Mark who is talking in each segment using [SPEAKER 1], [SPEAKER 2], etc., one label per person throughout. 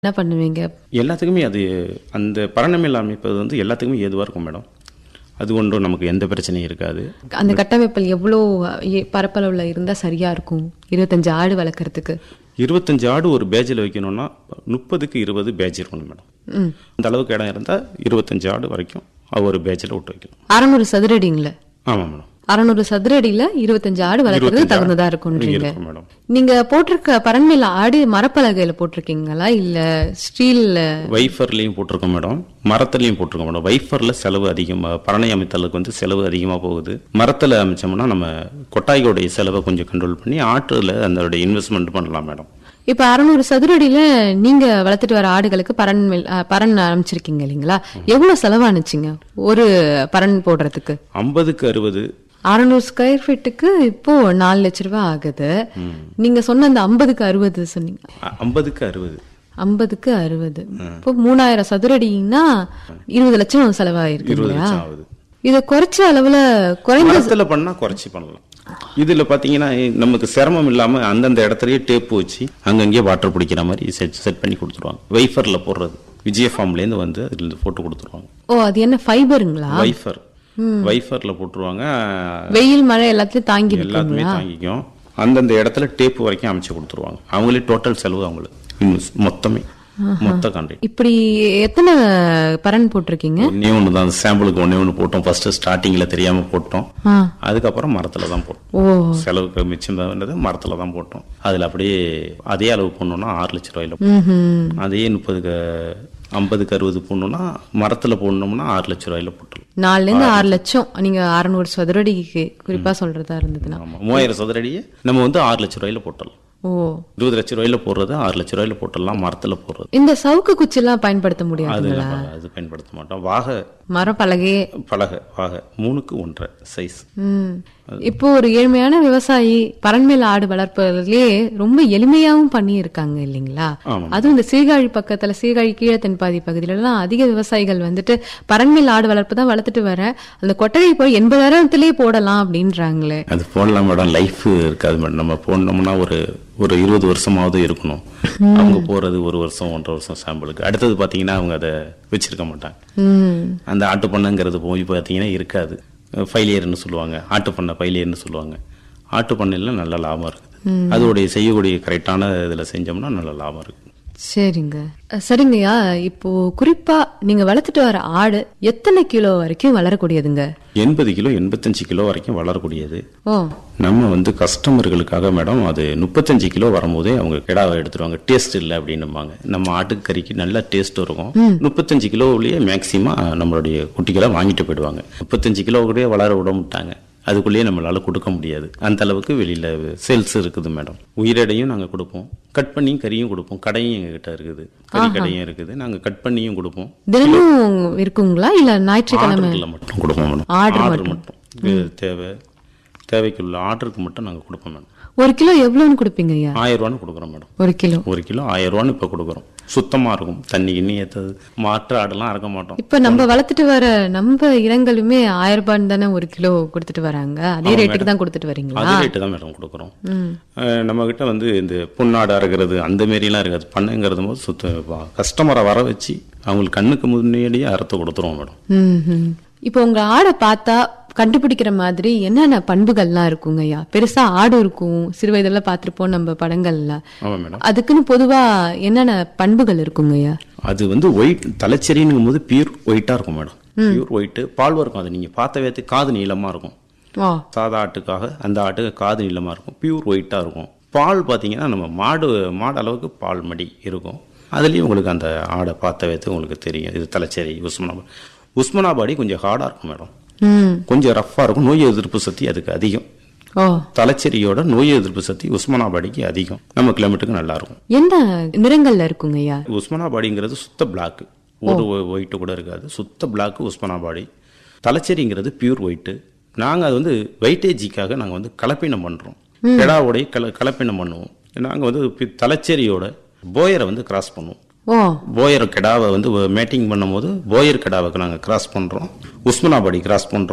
[SPEAKER 1] என்ன பண்ணுவீங்க
[SPEAKER 2] எல்லாத்துக்குமே அது அந்த பரணமில் அமைப்பது வந்து எல்லாத்துக்குமே ஏதுவாக இருக்கும் மேடம் அது ஒன்றும் நமக்கு எந்த பிரச்சனையும் இருக்காது
[SPEAKER 1] அந்த கட்டமைப்பில் எவ்வளோ எ- பரப்பளவுல இருந்தா சரியா இருக்கும் இருபத்தஞ்சு ஆடு வளர்க்கறதுக்கு
[SPEAKER 2] இருபத்தஞ்சு ஆடு ஒரு பேஜில் வைக்கணும்னா முப்பதுக்கு இருபது பேஜ் இருக்கணும் மேடம்
[SPEAKER 1] ம்
[SPEAKER 2] அந்த அளவுக்கு இடம் இருந்தால் இருபத்தஞ்சு ஆடு வரைக்கும் ஒரு பேஜில் விட்டு வைக்கலாம்
[SPEAKER 1] அறநூறு சதுரடிங்கள
[SPEAKER 2] ஆமாம் மேடம்
[SPEAKER 1] அறநூறு சதுரடியில இருபத்தஞ்சு ஆடு வளர்க்கறது
[SPEAKER 2] 25
[SPEAKER 1] தகுந்ததா இருக்கும்ன்றீங்க
[SPEAKER 2] இருக்கும் மேடம்
[SPEAKER 1] நீங்க போட்டிருக்க பரண்மையில ஆடு மரப்பலகையில போட்டிருக்கீங்களா இல்ல ஸ்டீல்ல
[SPEAKER 2] வைஃபர்லேயும் போட்டிருக்கோம் மேடம் மரத்துலையும் போட்டிருக்கோம் மேடம் வைஃபரில் செலவு அதிகமாக பரணை அமைத்தலுக்கு வந்து செலவு அதிகமாக போகுது மரத்தில் அமைச்சோம்னா நம்ம கொட்டாய்களுடைய செலவை கொஞ்சம் கண்ட்ரோல் பண்ணி ஆற்றில் அதோடைய இன்வெஸ்ட்மெண்ட் பண்ணலாம் மேடம்
[SPEAKER 1] இப்ப அறநூறு சதுரடியில நீங்க வளர்த்துட்டு வர ஆடுகளுக்கு பரண் மேல்- அஹ், பரண் அமைச்சிருக்கீங்க இல்லைங்களா எவ்வளவு செலவானுச்சுங்க ஒரு பரண் போடுறதுக்கு
[SPEAKER 2] ஐம்பதுக்கு அறுபது
[SPEAKER 1] அறநூறு ஸ்கொயர் ஃபீட்டுக்கு இப்போ நாலு லட்ச ரூபாய் ஆகுது நீங்க சொன்ன அந்த ஐம்பதுக்கு அறுபது சொன்னீங்க
[SPEAKER 2] ஐம்பதுக்கு அறுபது
[SPEAKER 1] ஐம்பதுக்கு அறுபது இப்போ மூணாயிரம் சதுரடின்னா இருபது லட்சம் செலவாயிருக்கு
[SPEAKER 2] இருபது
[SPEAKER 1] இல்லையா
[SPEAKER 2] லட்சம் ஆகுது
[SPEAKER 1] இத குறைச்ச அளவுல குறைந்த
[SPEAKER 2] மரத்தில் பண்ணால் குறைச்சி பண்ணலாம் இதில் பார்த்தீங்கன்னா நமக்கு சிரமம் இல்லாமல் அந்தந்த இடத்துலயே டேப் வச்சு அங்கங்கேயே வாட்டர் பிடிக்கிற மாதிரி செட் செட் பண்ணி கொடுத்துருவாங்க வைஃபரில் போடுறது விஜய ஃபார்ம்லேருந்து வந்து அதில் போட்டு கொடுத்துருவாங்க
[SPEAKER 1] ஓ அது என்ன ஃபைபருங்களா
[SPEAKER 2] வைஃபர் வைஃபரில் போட்டுருவாங்க
[SPEAKER 1] வெயில் மழை எல்லாத்தையும் தாங்கி
[SPEAKER 2] எல்லாத்துமே தாங்கிக்கும் அந்தந்த இடத்துல டேப் வரைக்கும் அமைச்சு கொடுத்துருவாங்க அவங்களே டோட்டல் செலவு அவங்களுக்கு Invest- மொத்தமே மொத்த கான்ட்ராக்ட்
[SPEAKER 1] இப்படி எத்தனை பரண் போட்டிருக்கீங்க
[SPEAKER 2] ஒன்னே ஒன்று தான் சாம்பிளுக்கு ஒன்னே ஒன்று போட்டோம் ஃபர்ஸ்ட் ஸ்டார்டிங்கில் தெரியாமல் போட்டோம்
[SPEAKER 1] ஆ.
[SPEAKER 2] அதுக்கப்புறம் மரத்தில் தான் போட்டோம்
[SPEAKER 1] ஓ
[SPEAKER 2] செலவுக்கு மிச்சம் பண்ணது மரத்தில் தான் போட்டோம் அதில் அப்படியே அதே அளவு போடணும்னா ஆறு லட்ச ரூபாயில
[SPEAKER 1] ம்ஹும்.
[SPEAKER 2] அதே முப்பதுக்கு ஐம்பதுக்கு அறுபது போடணும்னா மரத்தில் போடணும்னா ஆறு லட்ச ரூபாயில போட்டுரும்
[SPEAKER 1] நாலுல இருந்து ஆறு லட்சம் நீங்க அறுநூறு சதுரடிக்கு குறிப்பா சொல்றதா இருந்ததுன்னா
[SPEAKER 2] ஆமாம் மூவாயிரம் சதுரடியை நம்ம வந்து ஆறு லட்ச ரூபாயில போட்டலாம்
[SPEAKER 1] ஓ
[SPEAKER 2] இருபது லட்ச ரூபாயில போடுறது ஆறு லட்ச ரூபாயில போட்டுடலாம் மரத்தில் போடுறது
[SPEAKER 1] இந்த சவுக்கு குச்சி எல்லாம் பயன்படுத்த
[SPEAKER 2] அது
[SPEAKER 1] முடியாதுங்களா
[SPEAKER 2] நம்ம அது பயன்படுத்த மாட்டோம் வாகை
[SPEAKER 1] மரப்பலகையே
[SPEAKER 2] பலகை வாகை மூணுக்கு ஒன்றரை சைஸ்
[SPEAKER 1] ம். இப்போ ஒரு ஏழ்மையான விவசாயி பரண்மேல் ஆடு வளர்ப்பதிலே ரொம்ப எளிமையாவும் பண்ணி இருக்காங்க இல்லைங்களா
[SPEAKER 2] ஆமாம்.
[SPEAKER 1] அதுவும் இந்த சீர்காழி பக்கத்துல சீர்காழி கீழ தென்பாதி பகுதியில எல்லாம் அதிக விவசாயிகள் வந்துட்டு பரண்மேல் ஆடு வளர்ப்பு தான் வளர்த்துட்டு வரேன் அந்த கொட்டகை போய் எண்பதாயிரத்திலேயே போடலாம் அப்படின்றாங்களே
[SPEAKER 2] அது போடலாம் மேடம் லைஃப் இருக்காது மேடம் நம்ம போடணும்னா ஒரு ஒரு இருபது வருஷமாவது இருக்கணும் அவங்க போறது ஒரு வருஷம் ஒன்றரை வருஷம் சாம்பிளுக்கு அடுத்தது பாத்தீங்கன்னா அவங்க அதை வச்சிருக்க மாட்டாங்க
[SPEAKER 1] ம்
[SPEAKER 2] அந்த ஆட்டு பண்ணைங்கிறது போய் பார்த்தீங்கன்னா இருக்காது ஃபைலியர்னு சொல்லுவாங்க ஆட்டு பண்ணை ஃபைலியர்னு சொல்லுவாங்க ஆட்டு பண்ணையில் நல்ல லாபம் இருக்குது அதோடைய செய்யக்கூடிய கரெக்டான இதில் செஞ்சோம்னா நல்ல லாபம் இருக்குது
[SPEAKER 1] சரிங்க அஹ், சரிங்கய்யா இப்போ குறிப்பா நீங்க வளர்த்துட்டு வர ஆடு எத்தனை கிலோ வரைக்கும் வளரக்கூடியதுங்க
[SPEAKER 2] எண்பது கிலோ எண்பத்தஞ்சு கிலோ வரைக்கும் வளரக்கூடியது
[SPEAKER 1] ஓ
[SPEAKER 2] நம்ம வந்து கஸ்டமர்களுக்காக மேடம் அது முப்பத்தஞ்சு கிலோ வரும்போதே அவங்க கிடாவை எடுத்துருவாங்க டேஸ்ட் இல்லை அப்படின்னுவாங்க நம்ம ஆட்டுக்கறிக்கு நல்ல டேஸ்ட் இருக்கும் முப்பத்தஞ்சு கிலோவிலேயே மேக்சிமம் நம்மளுடைய குட்டிகளை வாங்கிட்டு போயிடுவாங்க முப்பத்தஞ்சு கிலோ கூட வளர விட மாட்டாங்க அதுக்குள்ளேயே நம்மளால கொடுக்க முடியாது அந்த அளவுக்கு வெளியில சேல்ஸ் இருக்குது மேடம் உயிரடையும் நாங்க கொடுப்போம் கட் பண்ணியும் கறியும் கொடுப்போம் கடையும் எங்ககிட்ட இருக்குது கறி கடையும் இருக்குது நாங்க கட் பண்ணியும் கொடுப்போம்
[SPEAKER 1] தினமும் இருக்குங்களா இல்ல ஞாயிற்றுக்கிழமை
[SPEAKER 2] ஆர்டர்ல மட்டும் கொடுப்போம் மேடம்
[SPEAKER 1] Order
[SPEAKER 2] ஆர்டர் மட்டும் இது தேவை தேவைக்குள்ள ஆர்டருக்கு மட்டும் நாங்க கொடுப்போம் மேடம்
[SPEAKER 1] ஒரு கிலோ எவ்வளவுன்னு கொடுப்பீங்க ஐயா
[SPEAKER 2] ஆயிரம் ரூபான்னு கொடுக்குறோம் மேடம்
[SPEAKER 1] ஒரு கிலோ
[SPEAKER 2] ஒரு கிலோ ஆயிரம் ரூபான்னு இப்போ கொடுக்குறோம் சுத்தமா இருக்கும் தண்ணி கிண்ணி ஏற்றது மாற்று ஆடெல்லாம் அறக்க மாட்டோம்
[SPEAKER 1] இப்ப நம்ம வளர்த்துட்டு வர நம்ம இனங்களுமே ஆயிரம் ரூபான்னு தானே ஒரு கிலோ கொடுத்துட்டு வராங்க அதே ரேட்டுக்கு தான் கொடுத்துட்டு வரீங்களா
[SPEAKER 2] அதே ரேட்டு தான் மேடம் கொடுக்குறோம் அஹ் நம்ம கிட்ட வந்து இந்த பொன்னாடு அறுக்கிறது அந்த மாரிலாம் இருக்காது பண்ணைங்கிறது போது சுத்த கஸ்டமரை வர வச்சு அவங்களுக்கு கண்ணுக்கு முன்னாடியே அறுத்து கொடுத்துருவோம் மேடம்
[SPEAKER 1] ம்ஹும். இப்போ உங்க ஆடை பார்த்தா கண்டுபிடிக்கிற மாதிரி என்னென்ன பண்புகள்லாம் இருக்குங்க ஐயா பெருசா ஆடு இருக்கும் சிறு வயதுல பார்த்திருப்போம் நம்ம படங்கள்ல
[SPEAKER 2] ஆமாம் மேடம்
[SPEAKER 1] அதுக்குன்னு பொதுவா என்னென்ன பண்புகள் இருக்குங்க ஐயா
[SPEAKER 2] அது வந்து ஒயிட் தலைச்சேரிங்கும் போது பியூர் ஒயிட்டா இருக்கும் மேடம் பியூர் ஒயிட்டு பால் இருக்கும் அது நீங்க பார்த்த வேத்து காது நீளமா இருக்கும்
[SPEAKER 1] ஓ
[SPEAKER 2] சாதா ஆட்டுக்காக அந்த ஆட்டுக்கு காது நீளமாக இருக்கும் பியூர் ஒயிட்டாக இருக்கும் பால் பார்த்தீங்கன்னா நம்ம மாடு மாடு அளவுக்கு பால் மடி இருக்கும் அதுலேயும் உங்களுக்கு அந்த ஆடை பார்த்த வைத்து உங்களுக்கு தெரியும் இது தலைச்சேரி உஸ்மனாபாடி உஸ்மனாபாடி கொஞ்சம் ஹார்டாக இருக்கும் மேடம்
[SPEAKER 1] ம்
[SPEAKER 2] கொஞ்சம் ரஃப்பாக இருக்கும் நோய் எதிர்ப்பு சக்தி அதுக்கு அதிகம்
[SPEAKER 1] ஓ
[SPEAKER 2] தலைச்சேரியோட நோய் எதிர்ப்பு சக்தி உஸ்மனாபாடிக்கு அதிகம் நம்ம கிளைமேட்டுக்கு நல்லா இருக்கும்
[SPEAKER 1] என்ன நிறங்கள்ல இருக்குங்க ஐயா
[SPEAKER 2] உஸ்மனாபாடிங்கிறது சுத்த பிளாக் ஒரு ஒயிட்டு கூட இருக்காது சுத்த பிளாக் உஸ்மனாபாடி தலைச்சேரிங்கிறது பியூர் ஒயிட்டு நாங்கள் அது வந்து வெயிட்டேஜிக்காக நாங்கள் வந்து கலப்பினம் பண்ணுறோம் கிடாவோடைய கல கலப்பினம் பண்ணுவோம் நாங்கள் வந்து பி- தலைச்சேரியோட போயரை வந்து கிராஸ் பண்ணுவோம்
[SPEAKER 1] ஓ
[SPEAKER 2] போயர் கிடாவை வந்து மேட்டிங் பண்ணும்போது போயர் கிடாவுக்கு நாங்கள் கிராஸ் பண்ணுறோம் உஸ்மனாபாடி கிராஸ் பண்ணுறோம்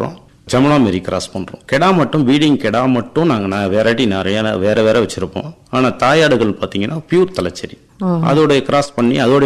[SPEAKER 2] ஜமுனா மாரி கிராஸ் பண்றோம் கெடா மட்டும் பீடிங் கெடா மட்டும் நாங்க ந- வெரைட்டி நிறைய வேற வேற வச்சிருப்போம் ஆனா தாயாடுகள் பாத்தீங்கன்னா பியூர் தலைச்சேரி அதோட கிராஸ் பண்ணி அதோட